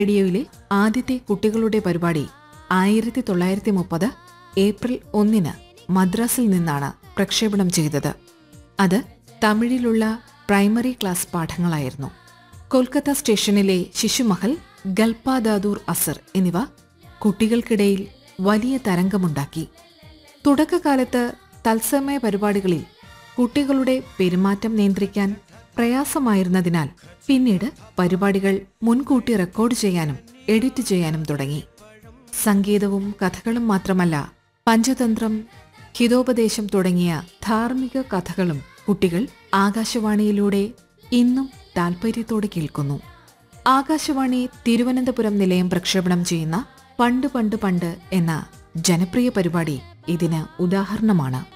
റേഡിയോയിലെ ആദ്യത്തെ കുട്ടികളുടെ പരിപാടി ആയിരത്തി തൊള്ളായിരത്തി മുപ്പത് ഏപ്രിൽ ഒന്നിന് മദ്രാസിൽ നിന്നാണ് പ്രക്ഷേപണം ചെയ്തത് അത് തമിഴിലുള്ള പ്രൈമറി ക്ലാസ് പാഠങ്ങളായിരുന്നു കൊൽക്കത്ത സ്റ്റേഷനിലെ ശിശുമഹൽ ഗൽപാദാദൂർ അസർ എന്നിവ കുട്ടികൾക്കിടയിൽ വലിയ തരംഗമുണ്ടാക്കി തുടക്കകാലത്ത് തത്സമയ പരിപാടികളിൽ കുട്ടികളുടെ പെരുമാറ്റം നിയന്ത്രിക്കാൻ പ്രയാസമായിരുന്നതിനാൽ പിന്നീട് പരിപാടികൾ മുൻകൂട്ടി റെക്കോർഡ് ചെയ്യാനും എഡിറ്റ് ചെയ്യാനും തുടങ്ങി സംഗീതവും കഥകളും മാത്രമല്ല പഞ്ചതന്ത്രം ഹിതോപദേശം തുടങ്ങിയ ധാർമ്മിക കഥകളും കുട്ടികൾ ആകാശവാണിയിലൂടെ ഇന്നും താൽപര്യത്തോടെ കേൾക്കുന്നു ആകാശവാണി തിരുവനന്തപുരം നിലയം പ്രക്ഷേപണം ചെയ്യുന്ന പണ്ട് പണ്ട് പണ്ട് എന്ന ജനപ്രിയ പരിപാടി ഇതിന് ഉദാഹരണമാണ്